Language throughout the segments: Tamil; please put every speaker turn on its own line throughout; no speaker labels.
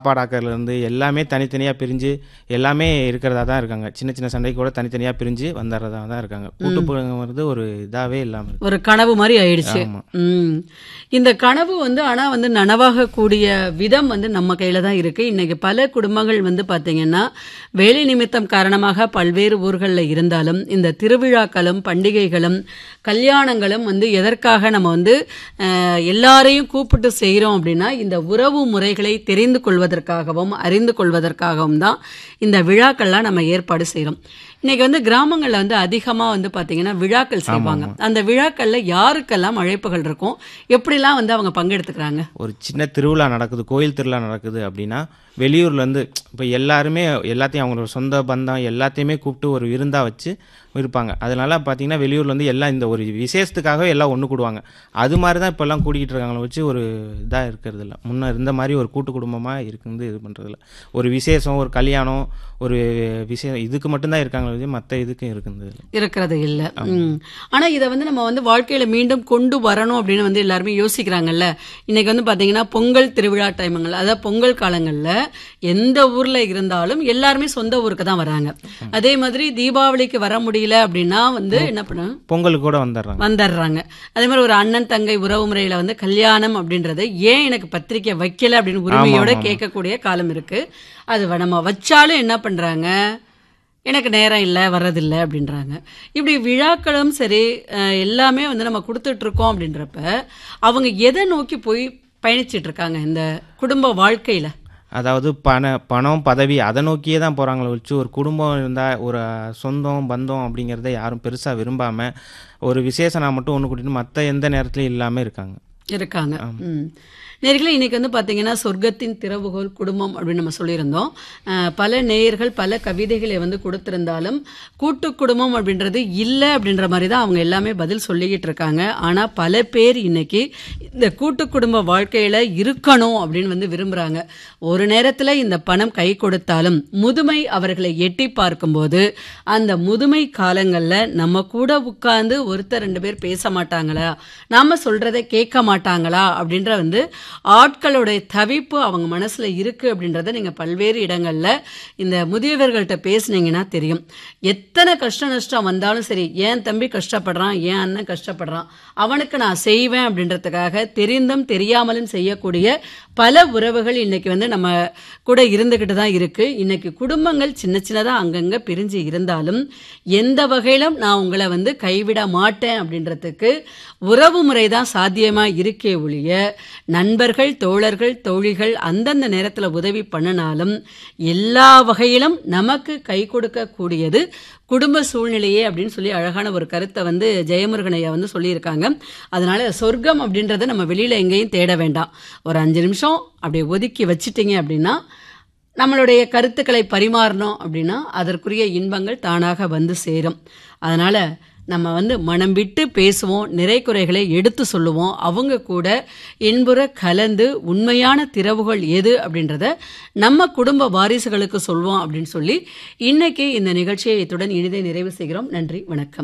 சாப்பாடாக்கறதுலேருந்து எல்லாமே தனித்தனியாக பிரிஞ்சு எல்லாமே இருக்கிறதா தான் இருக்காங்க சின்ன சின்ன சண்டைக்கு கூட தனித்தனியாக பிரிஞ்சு வந்துடுறதா தான் இருக்காங்க கூட்டுப்புறங்கிறது ஒரு இதாகவே இல்லாமல் இருக்கு
ஒரு கனவு மாதிரி ஆயிடுச்சு
ஆமா.
ம் இந்த கனவு வந்து ஆனா வந்து நனவாகக்கூடிய விதம் வந்து நம்ம கையில தான் இருக்கு இன்னைக்கு பல குடும்பங்கள் வந்து பாத்தீங்கன்னா வேலை நிமித்தம் காரணமாக பல்வேறு ஊர்களில் இருந்தாலும் இந்த திருவிழாக்களும் பண்டிகைகளும் கல்யாணங்களும் வந்து எதற்காக நம்ம வந்து அஹ், எல்லாரையும் கூப்பிட்டு செய்கிறோம் அப்படின்னா இந்த உறவு முறைகளை தெரிந்து கொள்வதற்காகவும் அறிந்து கொள்வதற்காகவும் தான் இந்த விழாக்கள்லாம் நம்ம ஏற்பாடு செய்கிறோம் இன்னைக்கு வந்து கிராமங்களில் வந்து அதிகமாக வந்து பார்த்தீங்கன்னா விழாக்கள் செய்வாங்க அந்த விழாக்களில் யாருக்கெல்லாம் அழைப்புகள் இருக்கும் எப்படிலாம் வந்து அவங்க பங்கெடுத்துக்கிறாங்க
ஒரு சின்ன திருவிழா நடக்குது கோயில் திருவிழா நடக்குது அப்படின்னா வெளியூர்லேருந்து இப்போ எல்லாருமே எல்லாத்தையும் அவங்களோட சொந்த பந்தம் எல்லாத்தையுமே கூப்பிட்டு ஒரு விருந்தாக வச்சு இருப்பாங்க அதனால பார்த்தீங்கன்னா வெளியூர்லேருந்து எல்லாம் இந்த ஒரு விசேஷத்துக்காகவே எல்லாம் ஒன்று கூடுவாங்க அது மாதிரி தான் இப்போல்லாம் கூட்டிகிட்டு இருக்காங்களே வச்சு ஒரு இதாக இருக்கிறது இல்லை முன்ன இருந்த மாதிரி ஒரு கூட்டு குடும்பமாக இருக்குது இது பண்ணுறதில்ல ஒரு விசேஷம் ஒரு கல்யாணம் ஒரு விஷயம் இதுக்கு மட்டும்தான் இருக்காங்களே வச்சு மற்ற இதுக்கும் இருக்குது இல்லை
இருக்கிறது இல்லை ம் ஆனா இதை வந்து நம்ம வந்து வாழ்க்கையில மீண்டும் கொண்டு வரணும் அப்படின்னு வந்து எல்லாருமே யோசிக்கிறாங்கல்ல இன்னைக்கு வந்து பாத்தீங்கன்னா பொங்கல் திருவிழா டைமுங்கள் அதாவது பொங்கல் காலங்கள்ல எந்த ஊர்ல இருந்தாலும் எல்லாருமே சொந்த ஊருக்கு தான் வராங்க அதே மாதிரி தீபாவளிக்கு வர முடியல அப்படின்னா வந்து என்ன பண்ண
பொங்கலுக்கு கூட வந்துடுறாங்க
வந்துடுறாங்க அதே மாதிரி ஒரு அண்ணன் தங்கை உறவு முறையில வந்து கல்யாணம் அப்படின்றது ஏன் எனக்கு பத்திரிக்கை வைக்கல அப்படின்னு உரிமையோட கேட்கக்கூடிய காலம் இருக்கு அது வ- நம்ம வச்சாலும் என்ன பண்றாங்க எனக்கு நேரம் இல்லை வர்றதில்லை அப்படின்றாங்க இப்படி விழாக்களும் சரி அஹ், எல்லாமே வந்து நம்ம கொடுத்துட்டு இருக்கோம் அப்படின்றப்ப அவங்க எதை நோக்கி போய் பயணிச்சிட்டு இருக்காங்க இந்த குடும்ப வாழ்க்கையில
அதாவது பண பணம் பதவி அதை நோக்கியே தான் போகிறாங்களே வச்சு ஒரு குடும்பம் இருந்தால் ஒரு சொந்தம் பந்தம் அப்படிங்கிறத யாரும் பெருசாக விரும்பாமல் ஒரு விசேஷம் நான் மட்டும் ஒன்று கூட்டிட்டு மற்ற எந்த நேரத்துலையும் இல்லாமல் இருக்காங்க
இருக்காங்க ம் நேர்களே இன்னைக்கு வந்து பார்த்தீங்கன்னா சொர்க்கத்தின் திறவுகோல் குடும்பம் அப்படின்னு நம்ம சொல்லியிருந்தோம் அஹ், பல நேயர்கள் பல கவிதைகளை வந்து கொடுத்திருந்தாலும் கூட்டு குடும்பம் அப்படின்றது இல்லை அப்படின்ற மாதிரி தான் அவங்க எல்லாமே பதில் சொல்லிக்கிட்டு இருக்காங்க ஆனால் பல பேர் இன்னைக்கு இந்த கூட்டு குடும்ப வாழ்க்கையில இருக்கணும் அப்படின்னு வந்து விரும்புறாங்க ஒரு நேரத்தில் இந்த பணம் கை கொடுத்தாலும் முதுமை அவர்களை எட்டி பார்க்கும்போது அந்த முதுமை காலங்களில் நம்ம கூட உட்கார்ந்து ஒருத்தர் ரெண்டு பேர் பேச மாட்டாங்களா நாம சொல்றதை கேட்க மாட்டாங்களா அப்படின்ற வந்து ஆட்களுடைய தவிப்பு அவங்க மனசுல இருக்கு அப்படின்றத நீங்க பல்வேறு இடங்கள்ல இந்த முதியவர்கள்ட்ட பேசுனீங்கன்னா தெரியும் எத்தனை கஷ்ட நஷ்டம் வந்தாலும் சரி ஏன் தம்பி கஷ்டப்படுறான் ஏன் அண்ணன் கஷ்டப்படுறான் அவனுக்கு நான் செய்வேன் அப்படின்றதுக்காக தெரிந்தும் தெரியாமலும் செய்யக்கூடிய பல உறவுகள் இன்னைக்கு வந்து நம்ம கூட இருந்துகிட்டு தான் இருக்கு இன்னைக்கு குடும்பங்கள் சின்ன சின்னதா அங்கங்க பிரிஞ்சு இருந்தாலும் எந்த வகையிலும் நான் உங்களை வந்து கைவிட மாட்டேன் அப்படின்றதுக்கு உறவு முறை தான் சாத்தியமா இருக்கே ஒழிய நண்பர்கள் தோழர்கள் தோழிகள் அந்தந்த நேரத்துல உதவி பண்ணினாலும் எல்லா வகையிலும் நமக்கு கை கொடுக்க கூடியது குடும்ப சூழ்நிலையே அப்படின்னு சொல்லி அழகான ஒரு கருத்தை வந்து ஜெயமுருகன் ஐயா வந்து சொல்லியிருக்காங்க அதனால சொர்க்கம் அப்படின்றத நம்ம வெளியில எங்கேயும் தேட வேண்டாம் ஒரு அஞ்சு நிமிஷம் அப்படியே ஒதுக்கி வச்சிட்டீங்க அப்படின்னா நம்மளுடைய கருத்துக்களை பரிமாறணும் அப்படின்னா அதற்குரிய இன்பங்கள் தானாக வந்து சேரும் அதனால நம்ம வந்து மனம் விட்டு பேசுவோம் நிறை குறைகளை எடுத்து சொல்லுவோம் அவங்க கூட இன்புற கலந்து உண்மையான திறவுகள் எது அப்படின்றத நம்ம குடும்ப வாரிசுகளுக்கு சொல்வோம் அப்படின்னு சொல்லி இன்னைக்கு இந்த நிகழ்ச்சியை இத்துடன் இனிதே நிறைவு செய்கிறோம் நன்றி வணக்கம்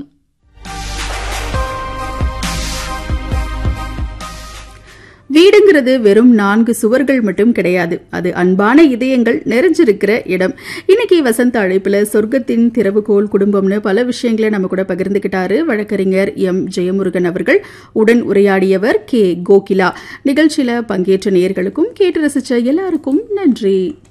வீடுங்கிறது வெறும் நான்கு சுவர்கள் மட்டும் கிடையாது அது அன்பான இதயங்கள் நிறைஞ்சிருக்கிற இடம் இன்னைக்கு வசந்த அழைப்புல சொர்க்கத்தின் திறவுகோல் குடும்பம்னு பல விஷயங்களை நம்ம கூட பகிர்ந்துகிட்டாரு வழக்கறிஞர் எம் ஜெயமுருகன் அவர்கள் உடன் உரையாடியவர் கே கோகிலா நிகழ்ச்சியில பங்கேற்ற நேயர்களுக்கும் கேட்டு ரசிச்ச எல்லாருக்கும் நன்றி